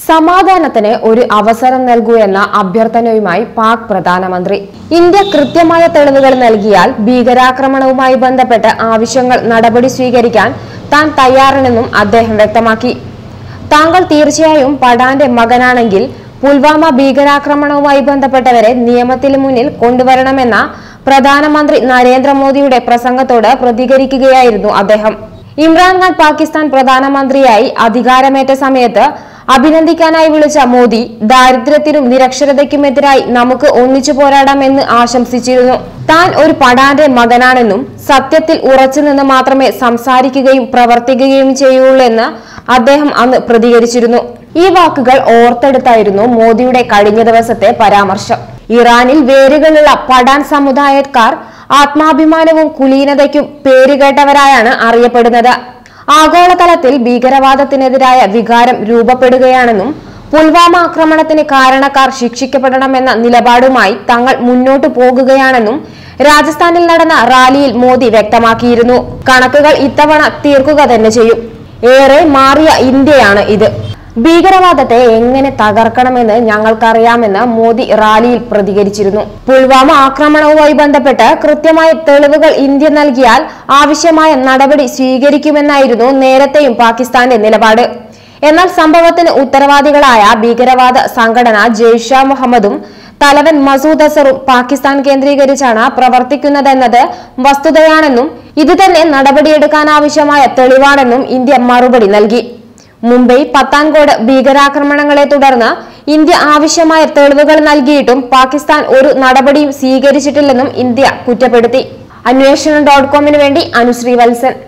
സമാധാനത്തിന് ഒരു അവസരം നൽകൂ എന്ന അഭ്യർത്ഥനയുമായി പാക് പ്രധാനമന്ത്രി ഇന്ത്യ കൃത്യമായ തെളിവുകൾ നൽകിയാൽ ഭീകരാക്രമണവുമായി ബന്ധപ്പെട്ട് ആവശ്യങ്ങൾ നടപടി സ്വീകരിക്കാൻ താൻ തയ്യാറാണെന്നും അദ്ദേഹം വ്യക്തമാക്കി താങ്കൾ തീർച്ചയായും പഠാന്റെ മകനാണെങ്കിൽ പുൽവാമ ഭീകരാക്രമണവുമായി ബന്ധപ്പെട്ടവരെ നിയമത്തിന് മുന്നിൽ കൊണ്ടുവരണമെന്ന പ്രധാനമന്ത്രി നരേന്ദ്രമോദിയുടെ പ്രസംഗത്തോട് പ്രതികരിക്കുകയായിരുന്നു അദ്ദേഹം ഇമ്രാൻഖാൻ പാകിസ്ഥാൻ പ്രധാനമന്ത്രിയായി അധികാരമേറ്റ സമയത്ത് അഭിനന്ദിക്കാനായി വിളിച്ച മോദി ദാരിദ്ര്യത്തിനും നിരക്ഷരതയ്ക്കുമെതിരായി നമുക്ക് ഒന്നിച്ചു പോരാടാമെന്ന് ആശംസിച്ചിരുന്നു താൻ ഒരു പടാന്റെ മകനാണെന്നും സത്യത്തിൽ ഉറച്ചു നിന്ന് മാത്രമേ സംസാരിക്കുകയും പ്രവർത്തിക്കുകയും ചെയ്യുള്ളൂ എന്ന് അദ്ദേഹം അന്ന് പ്രതികരിച്ചിരുന്നു ഈ വാക്കുകൾ ഓർത്തെടുത്തായിരുന്നു മോദിയുടെ കഴിഞ്ഞ ദിവസത്തെ പരാമർശം ഇറാനിൽ വേരുകളുള്ള പഠാൻ സമുദായക്കാർ ആത്മാഭിമാനവും കുലീനതയ്ക്കും പേരുകേട്ടവരായാണ് അറിയപ്പെടുന്നത് ആഗോളതലത്തിൽ ഭീകരവാദത്തിനെതിരായ വികാരം രൂപപ്പെടുകയാണെന്നും പുൽവാമ ആക്രമണത്തിന് കാരണക്കാർ ശിക്ഷിക്കപ്പെടണമെന്ന നിലപാടുമായി തങ്ങൾ മുന്നോട്ടു പോകുകയാണെന്നും രാജസ്ഥാനിൽ നടന്ന റാലിയിൽ മോദി വ്യക്തമാക്കിയിരുന്നു കണക്കുകൾ ഇത്തവണ തീർക്കുക തന്നെ ചെയ്യും ഏറെ മാറിയ ഇന്ത്യയാണ് ഇത് ഭീകരവാദത്തെ എങ്ങനെ തകർക്കണമെന്ന് ഞങ്ങൾക്കറിയാമെന്ന് മോദി റാലിയിൽ പ്രതികരിച്ചിരുന്നു പുൽവാമ ആക്രമണവുമായി ബന്ധപ്പെട്ട് കൃത്യമായ തെളിവുകൾ ഇന്ത്യ നൽകിയാൽ ആവശ്യമായ നടപടി സ്വീകരിക്കുമെന്നായിരുന്നു നേരത്തെയും പാകിസ്ഥാന്റെ നിലപാട് എന്നാൽ സംഭവത്തിന് ഉത്തരവാദികളായ ഭീകരവാദ സംഘടന ജെയ്ഷ മുഹമ്മദും തലവൻ മസൂദ് അസറും പാകിസ്ഥാൻ കേന്ദ്രീകരിച്ചാണ് പ്രവർത്തിക്കുന്നതെന്നത് വസ്തുതയാണെന്നും ഇത് തന്നെ നടപടിയെടുക്കാനാവശ്യമായ തെളിവാണെന്നും ഇന്ത്യ മറുപടി നൽകി മുംബൈ പത്താൻകോട് ഭീകരാക്രമണങ്ങളെ തുടർന്ന് ഇന്ത്യ ആവശ്യമായ തെളിവുകൾ നൽകിയിട്ടും പാകിസ്ഥാൻ ഒരു നടപടിയും സ്വീകരിച്ചിട്ടില്ലെന്നും ഇന്ത്യ കുറ്റപ്പെടുത്തി അന്വേഷണം ഡോട്ട് കോമിന് വേണ്ടി അനുശ്രീ വത്സൻ